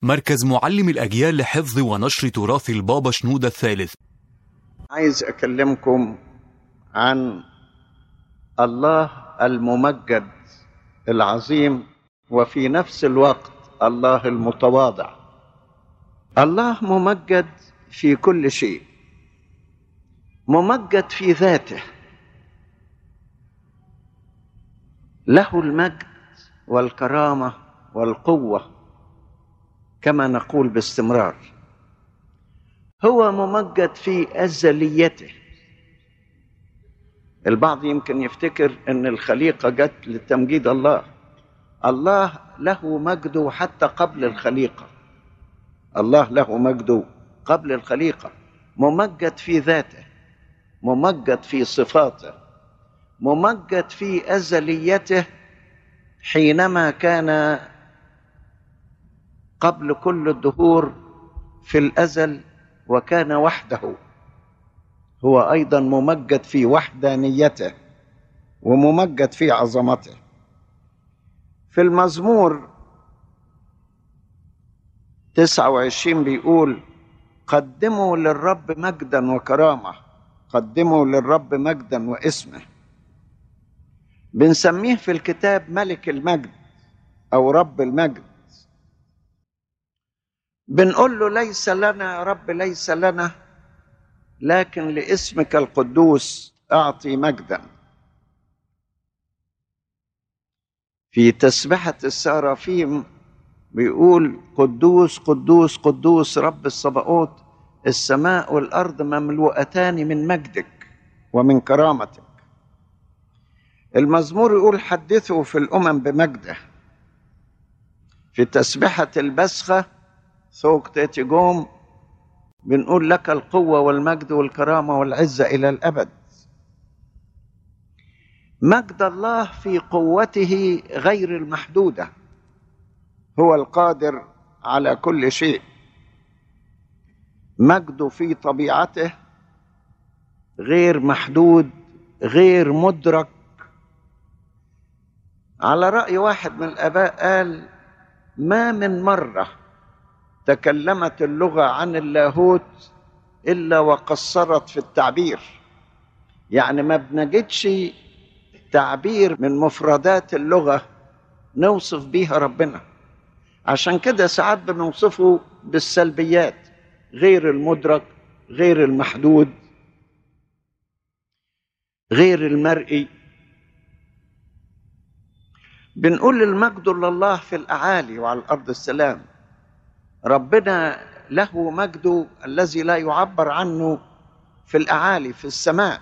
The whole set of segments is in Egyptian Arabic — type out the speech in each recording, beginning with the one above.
مركز معلم الأجيال لحفظ ونشر تراث البابا شنودة الثالث عايز اكلمكم عن الله الممجد العظيم وفي نفس الوقت الله المتواضع الله ممجد في كل شيء ممجد في ذاته له المجد والكرامه والقوه كما نقول باستمرار هو ممجد في ازليته البعض يمكن يفتكر ان الخليقه جت لتمجيد الله الله له مجده حتى قبل الخليقه الله له مجده قبل الخليقه ممجد في ذاته ممجد في صفاته ممجد في ازليته حينما كان قبل كل الدهور في الازل وكان وحده هو ايضا ممجد في وحدانيته وممجد في عظمته في المزمور 29 بيقول قدموا للرب مجدا وكرامه قدموا للرب مجدا واسمه بنسميه في الكتاب ملك المجد او رب المجد بنقول له ليس لنا يا رب ليس لنا لكن لاسمك القدوس اعطي مجدا في تسبحه السرافيم بيقول قدوس قدوس قدوس رب الصباؤوت السماء والارض مملوءتان من مجدك ومن كرامتك المزمور يقول حدثوا في الامم بمجده في تسبحه البسخه ثوق تاتي جوم بنقول لك القوة والمجد والكرامة والعزة إلى الأبد مجد الله في قوته غير المحدودة هو القادر على كل شيء مجده في طبيعته غير محدود غير مدرك على رأي واحد من الآباء قال ما من مرة تكلمت اللغه عن اللاهوت الا وقصرت في التعبير يعني ما بنجدش تعبير من مفردات اللغه نوصف بيها ربنا عشان كده ساعات بنوصفه بالسلبيات غير المدرك غير المحدود غير المرئي بنقول المجد لله في الاعالي وعلى الارض السلام ربنا له مجده الذي لا يعبر عنه في الاعالي في السماء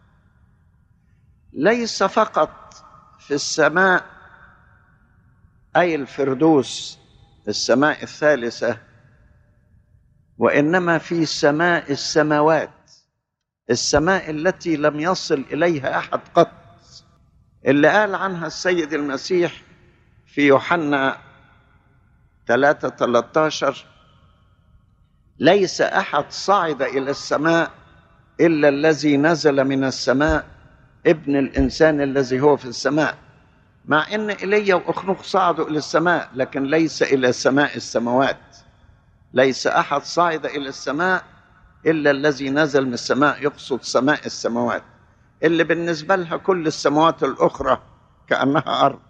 ليس فقط في السماء اي الفردوس السماء الثالثه وانما في سماء السماوات السماء التي لم يصل اليها احد قط اللي قال عنها السيد المسيح في يوحنا 3 13 ليس احد صعد الى السماء الا الذي نزل من السماء ابن الانسان الذي هو في السماء مع ان ايليا واخنوخ صعدوا الى السماء لكن ليس الى سماء السماوات ليس احد صعد الى السماء الا الذي نزل من السماء يقصد سماء السماوات اللي بالنسبه لها كل السماوات الاخرى كانها ارض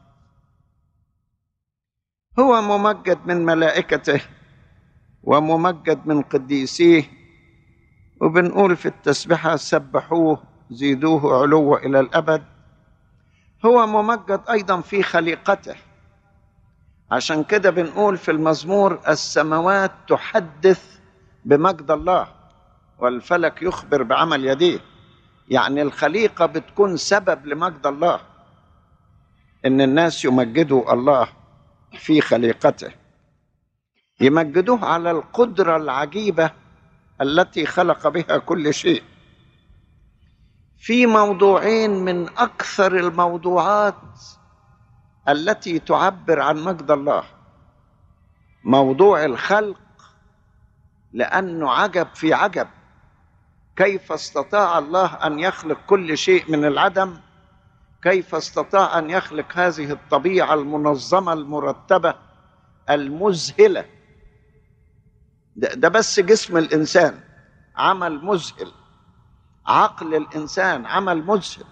هو ممجد من ملائكته وممجد من قديسيه وبنقول في التسبحة سبحوه زيدوه علو إلى الأبد هو ممجد أيضا في خليقته عشان كده بنقول في المزمور السماوات تحدث بمجد الله والفلك يخبر بعمل يديه يعني الخليقة بتكون سبب لمجد الله إن الناس يمجدوا الله في خليقته يمجدوه على القدرة العجيبة التي خلق بها كل شيء في موضوعين من أكثر الموضوعات التي تعبر عن مجد الله موضوع الخلق لأنه عجب في عجب كيف استطاع الله أن يخلق كل شيء من العدم كيف استطاع ان يخلق هذه الطبيعه المنظمه المرتبه المذهله ده, ده بس جسم الانسان عمل مذهل عقل الانسان عمل مذهل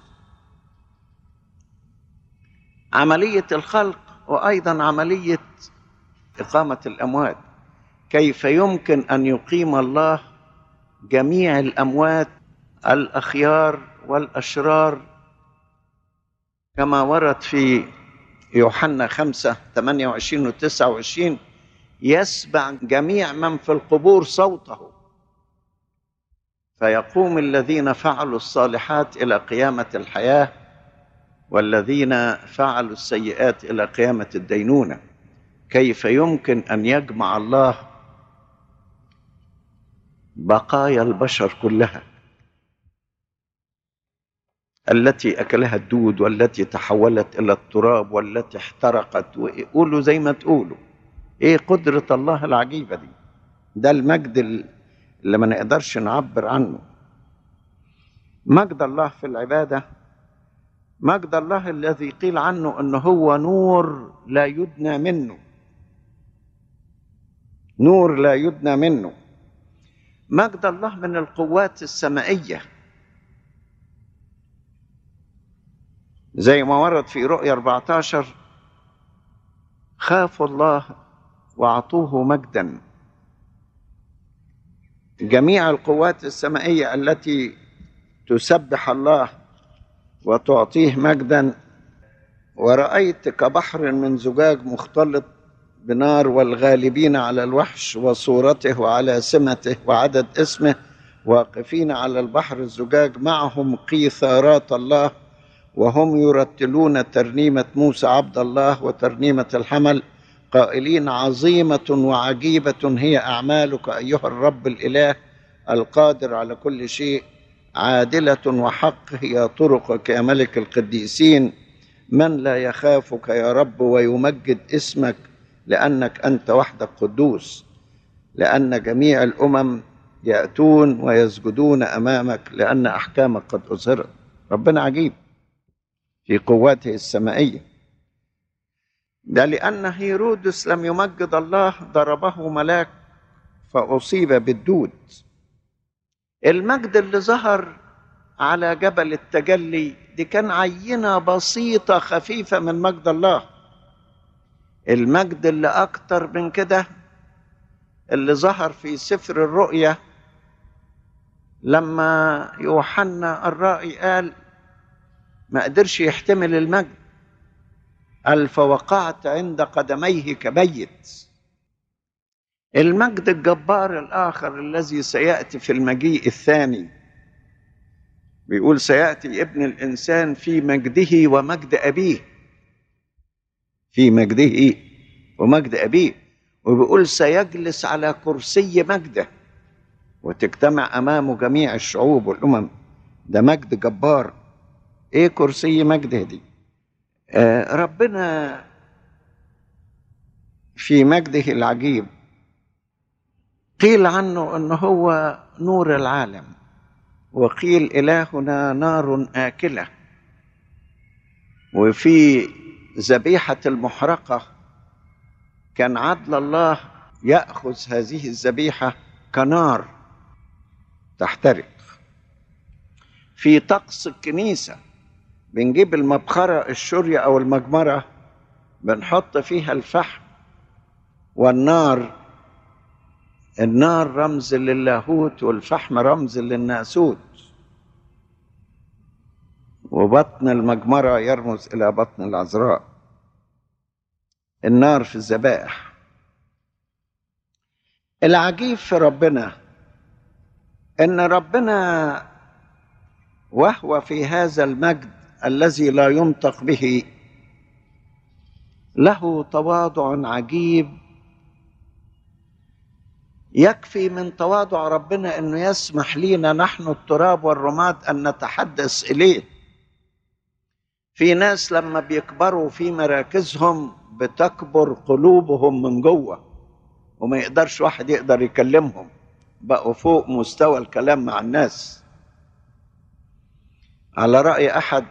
عمليه الخلق وايضا عمليه اقامه الاموات كيف يمكن ان يقيم الله جميع الاموات الاخيار والاشرار كما ورد في يوحنا 5 28 و 29 يسمع جميع من في القبور صوته فيقوم الذين فعلوا الصالحات الى قيامه الحياه والذين فعلوا السيئات الى قيامه الدينونه كيف يمكن ان يجمع الله بقايا البشر كلها التي اكلها الدود والتي تحولت الى التراب والتي احترقت وقولوا زي ما تقولوا ايه قدره الله العجيبه دي ده المجد اللي ما نقدرش نعبر عنه مجد الله في العباده مجد الله الذي قيل عنه انه هو نور لا يدنى منه نور لا يدنى منه مجد الله من القوات السمائيه زي ما ورد في رؤيا 14 خافوا الله واعطوه مجدا جميع القوات السمائيه التي تسبح الله وتعطيه مجدا ورأيت كبحر من زجاج مختلط بنار والغالبين على الوحش وصورته وعلى سمته وعدد اسمه واقفين على البحر الزجاج معهم قيثارات الله وهم يرتلون ترنيمة موسى عبد الله وترنيمة الحمل قائلين عظيمة وعجيبة هي أعمالك أيها الرب الإله القادر على كل شيء عادلة وحق هي طرقك يا ملك القديسين من لا يخافك يا رب ويمجد اسمك لأنك أنت وحدك قدوس لأن جميع الأمم يأتون ويسجدون أمامك لأن أحكامك قد أظهرت ربنا عجيب في قواته السمائية ده لأن هيرودس لم يمجد الله ضربه ملاك فأصيب بالدود المجد اللي ظهر على جبل التجلي دي كان عينة بسيطة خفيفة من مجد الله المجد اللي أكتر من كده اللي ظهر في سفر الرؤيا لما يوحنا الرائي قال ما قدرش يحتمل المجد قال فوقعت عند قدميه كبيت المجد الجبار الآخر الذي سيأتي في المجيء الثاني بيقول سيأتي ابن الإنسان في مجده ومجد أبيه في مجده ومجد أبيه وبيقول سيجلس على كرسي مجده وتجتمع أمامه جميع الشعوب والأمم ده مجد جبار إيه كرسي مجده دي آه ربنا في مجده العجيب قيل عنه انه هو نور العالم وقيل الهنا نار اكله وفي ذبيحه المحرقه كان عدل الله ياخذ هذه الذبيحه كنار تحترق في طقس الكنيسه بنجيب المبخره الشريه او المجمره بنحط فيها الفحم والنار النار رمز للاهوت والفحم رمز للناسوت وبطن المجمرة يرمز إلى بطن العذراء النار في الذبائح العجيب في ربنا إن ربنا وهو في هذا المجد الذي لا ينطق به له تواضع عجيب يكفي من تواضع ربنا انه يسمح لينا نحن التراب والرماد ان نتحدث اليه في ناس لما بيكبروا في مراكزهم بتكبر قلوبهم من جوه وما يقدرش واحد يقدر يكلمهم بقوا فوق مستوى الكلام مع الناس على راي احد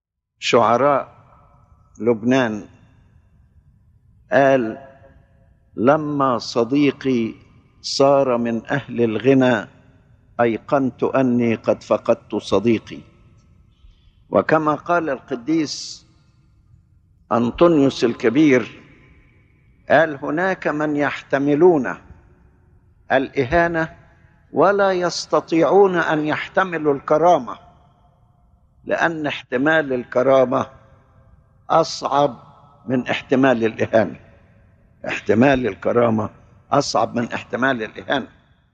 شعراء لبنان قال لما صديقي صار من اهل الغنى ايقنت اني قد فقدت صديقي وكما قال القديس انطونيوس الكبير قال هناك من يحتملون الاهانه ولا يستطيعون ان يحتملوا الكرامه لان احتمال الكرامه اصعب من احتمال الاهانه احتمال الكرامه اصعب من احتمال الاهانه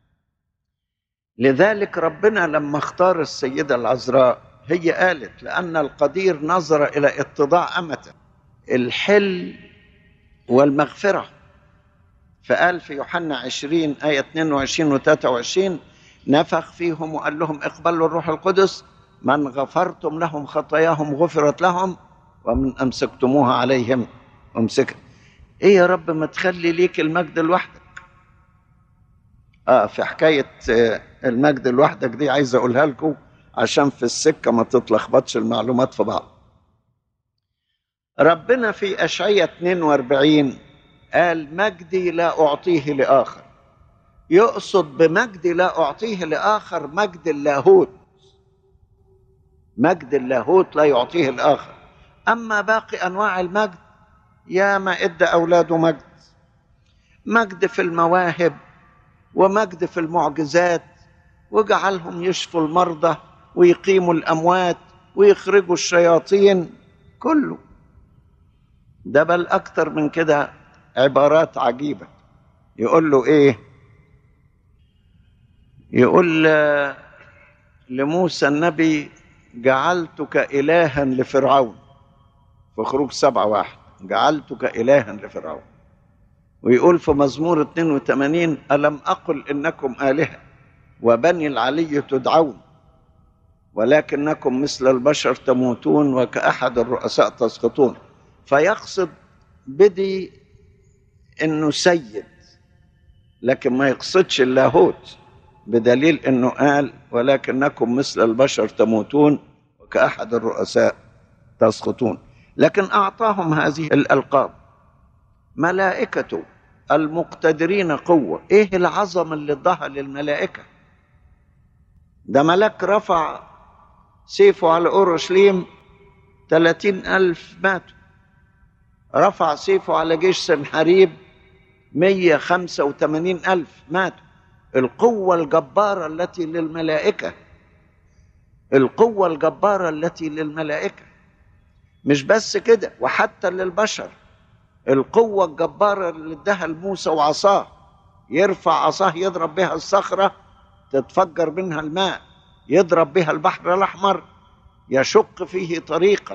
لذلك ربنا لما اختار السيده العذراء هي قالت لان القدير نظر الى اتضاع امته الحل والمغفره فقال في يوحنا 20 آية 22 و 23 نفخ فيهم وقال لهم اقبلوا الروح القدس من غفرتم لهم خطاياهم غفرت لهم ومن أمسكتموها عليهم أمسكها إيه يا رب ما تخلي ليك المجد لوحدك آه في حكاية آه المجد لوحدك دي عايز أقولها لكم عشان في السكة ما تتلخبطش المعلومات في بعض ربنا في أشعية 42 قال مجدي لا أعطيه لآخر يقصد بمجدي لا أعطيه لآخر مجد اللاهوت مجد اللاهوت لا يعطيه الآخر أما باقي أنواع المجد يا ما إدى أولاده مجد مجد في المواهب ومجد في المعجزات وجعلهم يشفوا المرضى ويقيموا الأموات ويخرجوا الشياطين كله ده بل أكتر من كده عبارات عجيبة يقول له إيه يقول لموسى النبي جعلتك إلها لفرعون في خروج سبعة واحد جعلتك إلها لفرعون ويقول في مزمور 82 ألم أقل إنكم آلهة وبني العلي تدعون ولكنكم مثل البشر تموتون وكأحد الرؤساء تسقطون فيقصد بدي انه سيد لكن ما يقصدش اللاهوت بدليل انه قال ولكنكم مثل البشر تموتون وكأحد الرؤساء تسقطون لكن اعطاهم هذه الالقاب ملائكته المقتدرين قوه ايه العظمه اللي اداها للملائكه ده ملاك رفع سيفه على اورشليم ثلاثين الف ماتوا رفع سيفه على جيش سنحريب 185 ألف ماتوا القوة الجبارة التي للملائكة القوة الجبارة التي للملائكة مش بس كده وحتى للبشر القوة الجبارة اللي اداها لموسى وعصاه يرفع عصاه يضرب بها الصخرة تتفجر منها الماء يضرب بها البحر الأحمر يشق فيه طريقا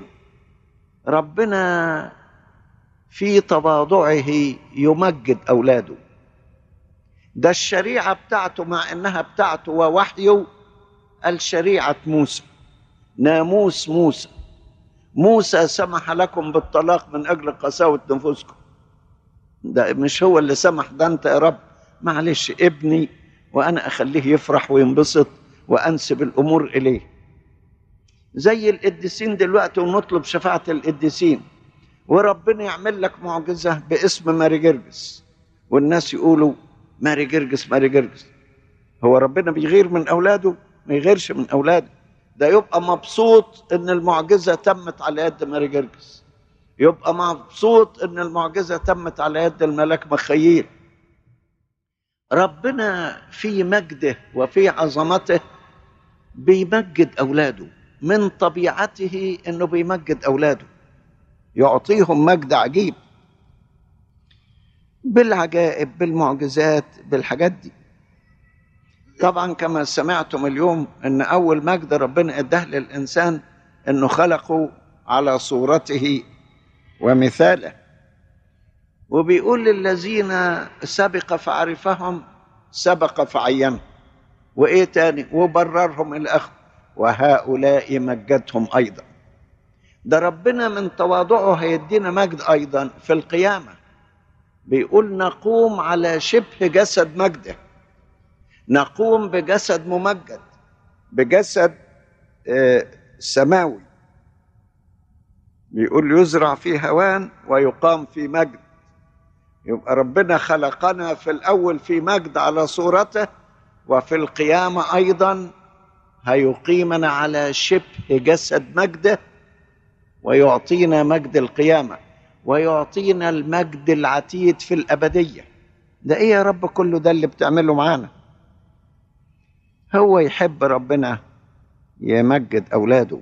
ربنا في تواضعه يمجد اولاده ده الشريعه بتاعته مع انها بتاعته ووحيه الشريعه موسى ناموس موسى موسى سمح لكم بالطلاق من اجل قساوه نفوسكم ده مش هو اللي سمح ده انت يا رب معلش ابني وانا اخليه يفرح وينبسط وانسب الامور اليه زي القديسين دلوقتي ونطلب شفاعه القديسين وربنا يعمل لك معجزة باسم ماري جرجس والناس يقولوا ماري جرجس ماري جرجس هو ربنا بيغير من أولاده ما يغيرش من أولاده ده يبقى مبسوط إن المعجزة تمت على يد ماري جرجس يبقى مبسوط إن المعجزة تمت على يد الملاك مخيل ربنا في مجده وفي عظمته بيمجد أولاده من طبيعته إنه بيمجد أولاده يعطيهم مجد عجيب بالعجائب بالمعجزات بالحاجات دي طبعا كما سمعتم اليوم ان اول مجد ربنا اداه للانسان انه خلقه على صورته ومثاله وبيقول للذين سبق فعرفهم سبق فعينهم وايه تاني وبررهم الى اخره وهؤلاء مجدهم ايضا ده ربنا من تواضعه هيدينا مجد ايضا في القيامه بيقول نقوم على شبه جسد مجده نقوم بجسد ممجد بجسد آه سماوي بيقول يزرع في هوان ويقام في مجد يبقى ربنا خلقنا في الأول في مجد على صورته وفي القيامة أيضا هيقيمنا على شبه جسد مجده ويعطينا مجد القيامة ويعطينا المجد العتيد في الأبدية ده إيه يا رب كله ده اللي بتعمله معانا هو يحب ربنا يمجد أولاده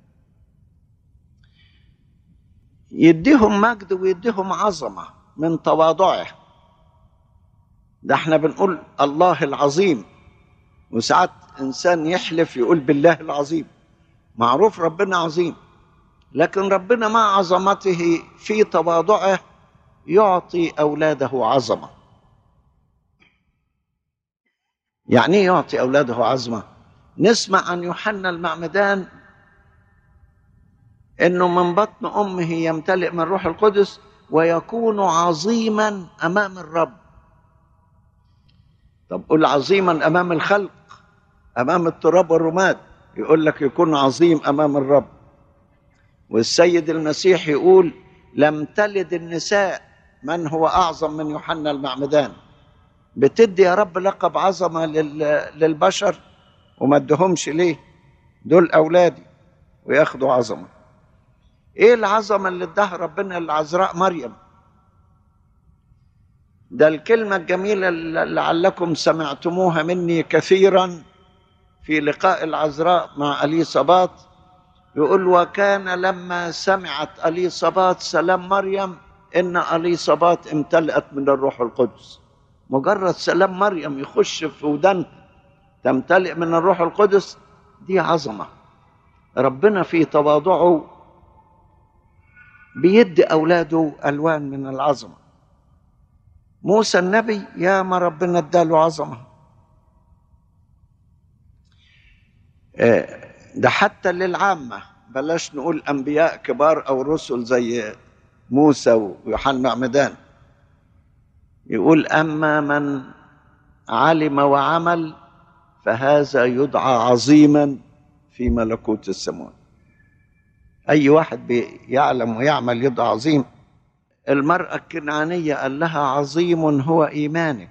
يديهم مجد ويديهم عظمة من تواضعه ده احنا بنقول الله العظيم وساعات انسان يحلف يقول بالله العظيم معروف ربنا عظيم لكن ربنا مع عظمته في تواضعه يعطي اولاده عظمه يعني ايه يعطي اولاده عظمه نسمع عن يوحنا المعمدان انه من بطن امه يمتلئ من روح القدس ويكون عظيما امام الرب طب قل عظيما امام الخلق امام التراب والرماد يقول لك يكون عظيم امام الرب والسيد المسيح يقول لم تلد النساء من هو اعظم من يوحنا المعمدان بتدي يا رب لقب عظمه للبشر وما ادهمش ليه دول اولادي وياخدوا عظمه ايه العظمه اللي اداها ربنا لعذراء مريم ده الكلمه الجميله اللي لعلكم سمعتموها مني كثيرا في لقاء العذراء مع اليصابات يقول وكان لما سمعت اليصابات سلام مريم ان اليصابات امتلأت من الروح القدس مجرد سلام مريم يخش في ودانها تمتلئ من الروح القدس دي عظمه ربنا في تواضعه بيدي اولاده الوان من العظمه موسى النبي يا ما ربنا اداله عظمه ده حتى للعامه بلاش نقول انبياء كبار او رسل زي موسى ويوحنا عمدان يقول اما من علم وعمل فهذا يدعى عظيما في ملكوت السماوات اي واحد بيعلم ويعمل يدعى عظيم المراه الكنعانيه قال لها عظيم هو ايمانك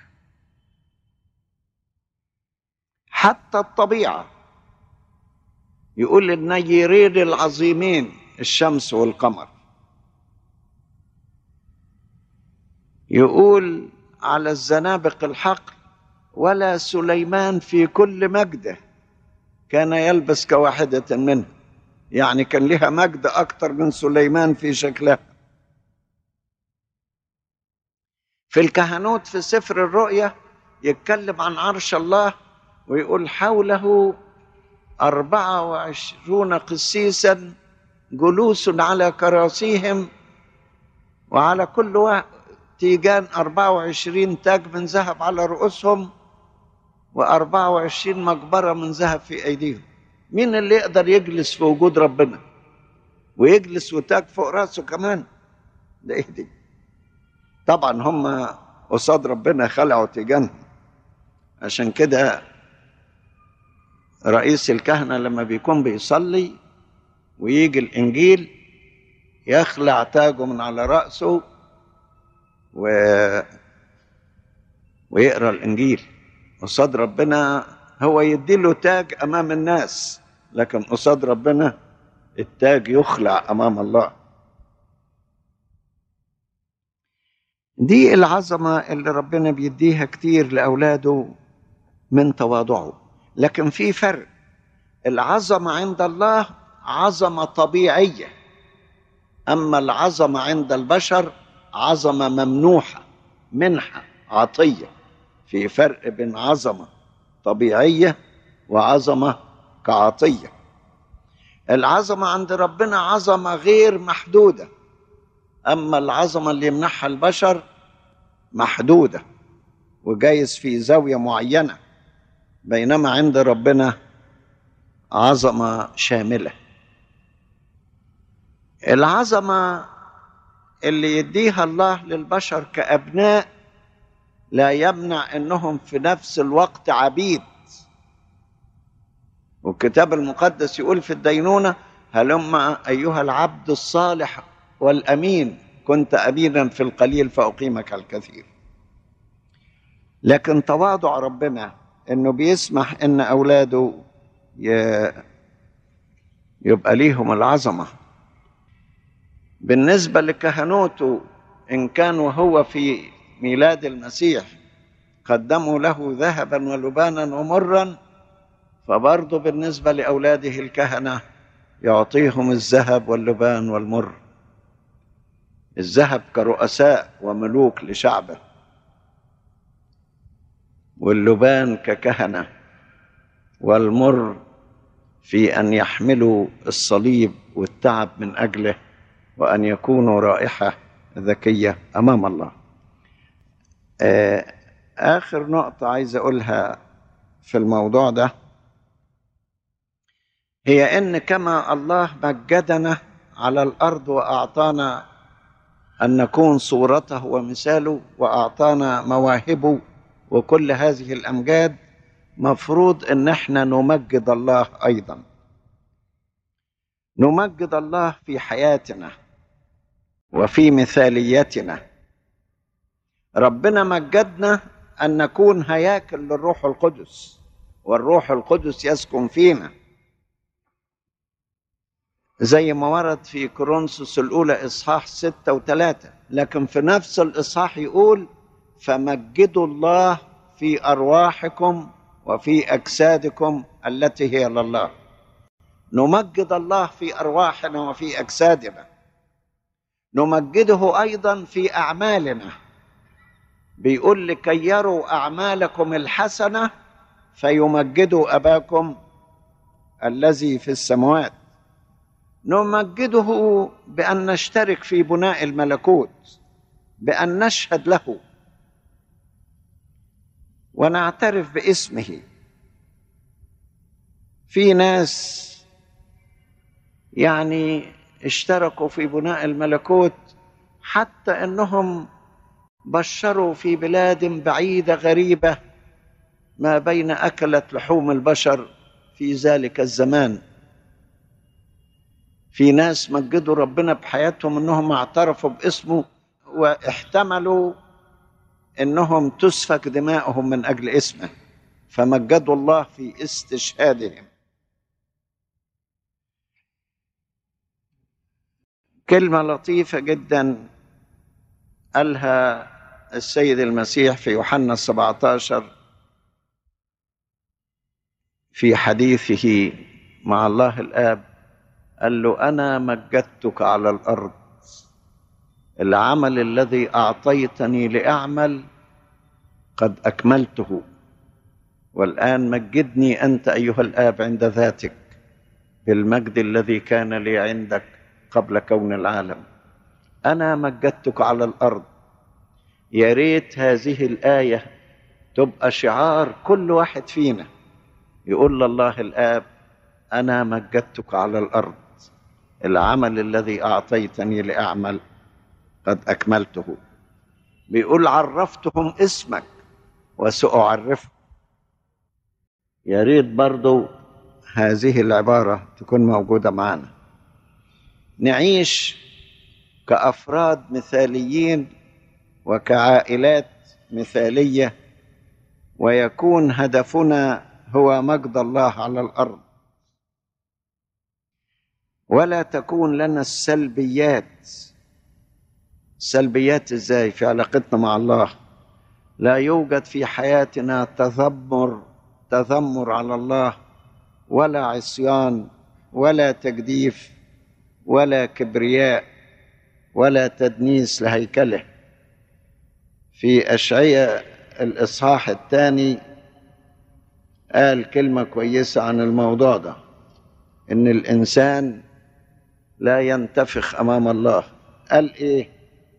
حتى الطبيعه يقول النيرين العظيمين الشمس والقمر يقول على الزنابق الحقل ولا سليمان في كل مجده كان يلبس كواحدة منه يعني كان لها مجد أكتر من سليمان في شكلها في الكهنوت في سفر الرؤيا يتكلم عن عرش الله ويقول حوله أربعة وعشرون قسيسا جلوس على كراسيهم وعلى كل واحد تيجان أربعة وعشرين تاج من ذهب على رؤوسهم وأربعة وعشرين مقبرة من ذهب في أيديهم مين اللي يقدر يجلس في وجود ربنا ويجلس وتاج فوق راسه كمان ده ايه دي طبعا هم قصاد ربنا خلعوا تيجانهم عشان كده رئيس الكهنة لما بيكون بيصلي ويجي الإنجيل يخلع تاجه من على رأسه و... ويقرأ الإنجيل قصاد ربنا هو يديله تاج أمام الناس لكن قصاد ربنا التاج يخلع أمام الله دي العظمة اللي ربنا بيديها كتير لأولاده من تواضعه لكن في فرق العظمة عند الله عظمة طبيعية أما العظمة عند البشر عظمة ممنوحة منحة عطية في فرق بين عظمة طبيعية وعظمة كعطية العظمة عند ربنا عظمة غير محدودة أما العظمة اللي يمنحها البشر محدودة وجايز في زاوية معينة بينما عند ربنا عظمه شامله العظمه اللي يديها الله للبشر كابناء لا يمنع انهم في نفس الوقت عبيد والكتاب المقدس يقول في الدينونه هلم ايها العبد الصالح والامين كنت أمينا في القليل فأقيمك على الكثير لكن تواضع ربنا انه بيسمح ان اولاده ي... يبقى ليهم العظمه بالنسبه لكهنوته ان كان وهو في ميلاد المسيح قدموا له ذهبا ولبانا ومرا فبرضه بالنسبه لاولاده الكهنه يعطيهم الذهب واللبان والمر الذهب كرؤساء وملوك لشعبه واللبان ككهنه والمر في ان يحملوا الصليب والتعب من اجله وان يكونوا رائحه ذكيه امام الله اخر نقطه عايز اقولها في الموضوع ده هي ان كما الله مجدنا على الارض واعطانا ان نكون صورته ومثاله واعطانا مواهبه وكل هذه الامجاد مفروض ان احنا نمجد الله ايضا نمجد الله في حياتنا وفي مثاليتنا ربنا مجدنا ان نكون هياكل للروح القدس والروح القدس يسكن فينا زي ما ورد في كورنثوس الاولى اصحاح ستة وثلاثة لكن في نفس الاصحاح يقول فمجدوا الله في ارواحكم وفي اجسادكم التي هي لله نمجد الله في ارواحنا وفي اجسادنا نمجده ايضا في اعمالنا بيقول لكي يروا اعمالكم الحسنه فيمجدوا اباكم الذي في السماوات نمجده بان نشترك في بناء الملكوت بان نشهد له ونعترف باسمه في ناس يعني اشتركوا في بناء الملكوت حتى انهم بشروا في بلاد بعيده غريبه ما بين اكله لحوم البشر في ذلك الزمان في ناس مجدوا ربنا بحياتهم انهم اعترفوا باسمه واحتملوا انهم تسفك دماؤهم من اجل اسمه فمجدوا الله في استشهادهم كلمه لطيفه جدا قالها السيد المسيح في يوحنا 17 في حديثه مع الله الاب قال له انا مجدتك على الارض العمل الذي اعطيتني لاعمل قد اكملته والان مجدني انت ايها الاب عند ذاتك بالمجد الذي كان لي عندك قبل كون العالم انا مجدتك على الارض يا ريت هذه الايه تبقى شعار كل واحد فينا يقول لله الاب انا مجدتك على الارض العمل الذي اعطيتني لاعمل قد اكملته بيقول عرفتهم اسمك وساعرفهم يا ريت برضو هذه العباره تكون موجوده معنا نعيش كافراد مثاليين وكعائلات مثاليه ويكون هدفنا هو مجد الله على الارض ولا تكون لنا السلبيات سلبيات ازاي في علاقتنا مع الله لا يوجد في حياتنا تذمر تذمر على الله ولا عصيان ولا تجديف ولا كبرياء ولا تدنيس لهيكله في اشعياء الاصحاح الثاني قال كلمه كويسه عن الموضوع ده ان الانسان لا ينتفخ امام الله قال ايه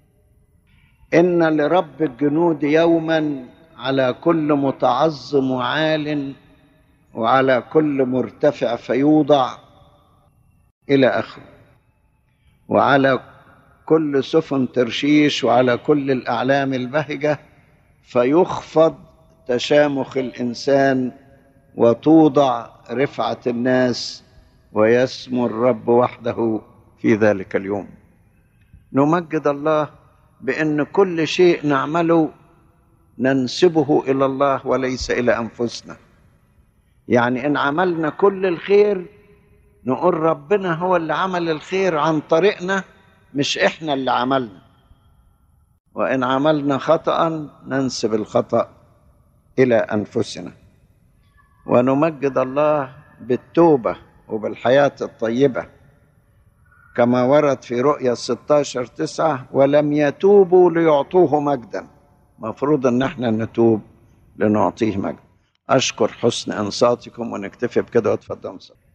ان لرب الجنود يوما على كل متعظم وعال وعلى كل مرتفع فيوضع الى اخره وعلى كل سفن ترشيش وعلى كل الاعلام البهجه فيخفض تشامخ الانسان وتوضع رفعه الناس ويسمو الرب وحده في ذلك اليوم نمجد الله بان كل شيء نعمله ننسبه الى الله وليس الى انفسنا يعني ان عملنا كل الخير نقول ربنا هو اللي عمل الخير عن طريقنا مش احنا اللي عملنا وان عملنا خطا ننسب الخطا الى انفسنا ونمجد الله بالتوبه وبالحياه الطيبه كما ورد في رؤيا 16 تسعة ولم يتوبوا ليعطوه مجدا مفروض ان احنا نتوب لنعطيه مجد اشكر حسن انصاتكم ونكتفي بكده واتفضلوا